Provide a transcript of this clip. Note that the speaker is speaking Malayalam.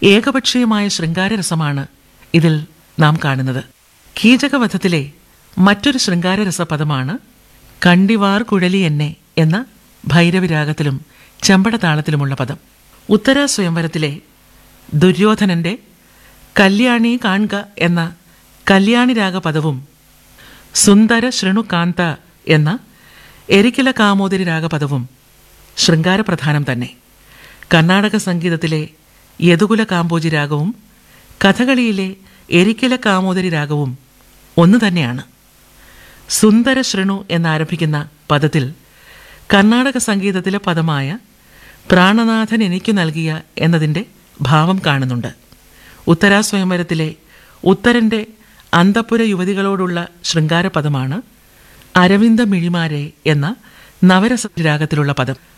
ഏകപക്ഷീയമായ ശൃംഗാരരസമാണ് ഇതിൽ നാം കാണുന്നത് കീചകവധത്തിലെ മറ്റൊരു ശൃംഗാരരസ പദമാണ് കണ്ടിവാർ കുഴലി എന്നെ എന്ന ഭൈരവിരാഗത്തിലും ചെമ്പടതാളത്തിലുമുള്ള പദം ഉത്തര സ്വയംവരത്തിലെ ദുര്യോധനന്റെ കല്യാണി കാൺക എന്ന കല്യാണിരാഗ പദവും സുന്ദര ശൃണുകാന്ത എന്ന എരിക്കില കാമോദരി രാഗപദവും ശൃംഗാരപ്രധാനം തന്നെ കർണാടക സംഗീതത്തിലെ യദുകുല കാമ്പോജി രാഗവും കഥകളിയിലെ എരിക്കില കാമോദരി രാഗവും ഒന്നു തന്നെയാണ് സുന്ദര ശൃണു എന്നാരംഭിക്കുന്ന പദത്തിൽ കർണാടക സംഗീതത്തിലെ പദമായ പ്രാണനാഥൻ എനിക്കു നൽകിയ എന്നതിൻ്റെ ഭാവം കാണുന്നുണ്ട് ഉത്തരാസ്വയംവരത്തിലെ ഉത്തരന്റെ അന്തപുര യുവതികളോടുള്ള ശൃംഗാരപദമാണ് അരവിന്ദ മിഴിമാരെ എന്ന നവരസ രാഗത്തിലുള്ള പദം